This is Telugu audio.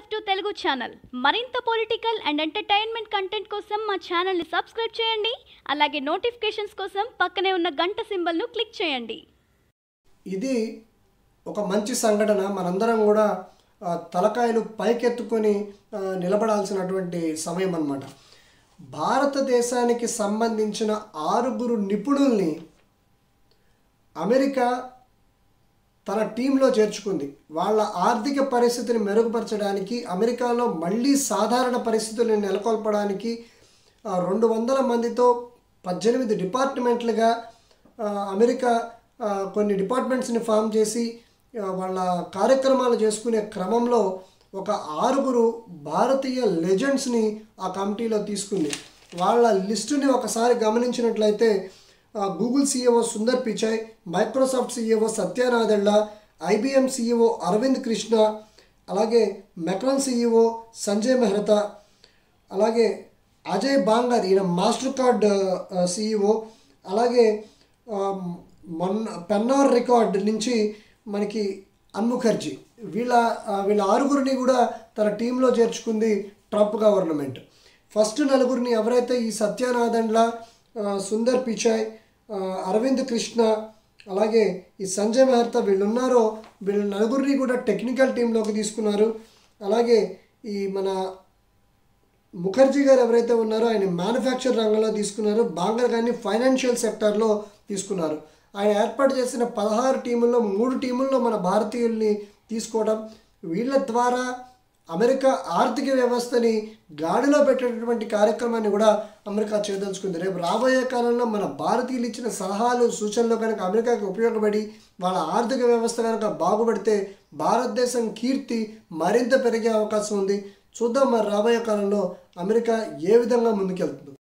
ఎఫ్ టు తెలుగు ఛానల్ మరింత పొలిటికల్ అండ్ ఎంటర్టైన్మెంట్ కంటెంట్ కోసం మా ఛానల్ని సబ్స్క్రైబ్ చేయండి అలాగే నోటిఫికేషన్స్ కోసం పక్కనే ఉన్న గంట సింబల్ను క్లిక్ చేయండి ఇది ఒక మంచి సంఘటన మనందరం కూడా ఆ, తలకాయలు పైకెత్తుకొని ఆ, నిలబడాల్సినటువంటి సమయం అన్నమాట భారతదేశానికి సంబంధించిన ఆరుగురు నిపుణుల్ని అమెరికా తన టీంలో చేర్చుకుంది వాళ్ళ ఆర్థిక పరిస్థితిని మెరుగుపరచడానికి అమెరికాలో మళ్ళీ సాధారణ పరిస్థితులను నెలకొల్పడానికి ఆ, రెండు వందల మందితో పద్దెనిమిది డిపార్ట్మెంట్లుగా ఆ, అమెరికా ఆ, కొన్ని డిపార్ట్మెంట్స్ని ఫామ్ చేసి ఆ, వాళ్ళ కార్యక్రమాలు చేసుకునే క్రమంలో ఒక ఆరుగురు భారతీయ లెజెండ్స్ని ఆ కమిటీలో తీసుకుంది వాళ్ళ లిస్టుని ఒకసారి గమనించినట్లయితే ఆ, Google CEO Sundar Pichai Microsoft CEO Satya Nadella IBM CEO Arvind Krishna అలాగే మెక్రాన్ సీఈఓ సంజయ్ మెహ్రతా అలాగే అజయ్ బాంగర్ ఈయన మాస్టర్ కార్డ్ సీఈఓ అలాగే ఆ, మొన్న పెన్నోర్ రికార్డ్ నుంచి మనకి అన్ముఖర్జీ వీళ్ళ ఆ, వీళ్ళ ఆరుగురిని కూడా తన టీంలో చేర్చుకుంది ట్రంప్ గవర్నమెంట్ ఫస్ట్ నలుగురిని ఎవరైతే ఈ సత్యానాథండ్ల ఆ, సుందర్ పిచాయ్ ఆ, అరవింద్ కృష్ణ అలాగే ఈ సంజయ్ మెహర్తా వీళ్ళు ఉన్నారో వీళ్ళ నలుగురిని కూడా టెక్నికల్ టీంలోకి తీసుకున్నారు అలాగే ఈ మన ముఖర్జీ గారు ఎవరైతే ఉన్నారో ఆయన మ్యానుఫ్యాక్చర్ రంగంలో తీసుకున్నారు బాంగర్ గారిని ఫైనాన్షియల్ సెక్టార్లో తీసుకున్నారు ఆయన ఏర్పాటు చేసిన పదహారు టీముల్లో మూడు టీముల్లో మన భారతీయుల్ని తీసుకోవడం వీళ్ళ ద్వారా అమెరికా ఆర్థిక వ్యవస్థని గాడిలో పెట్టేటటువంటి కార్యక్రమాన్ని కూడా అమెరికా చేయదలుచుకుంది రేపు రాబోయే కాలంలో మన భారతీయులు ఇచ్చిన సలహాలు సూచనలు కనుక అమెరికాకి ఉపయోగపడి వాళ్ళ ఆర్థిక వ్యవస్థ కనుక బాగుపడితే భారతదేశం కీర్తి మరింత పెరిగే అవకాశం ఉంది చూద్దాం మరి రాబోయే కాలంలో అమెరికా ఏ విధంగా ముందుకెళ్తుందో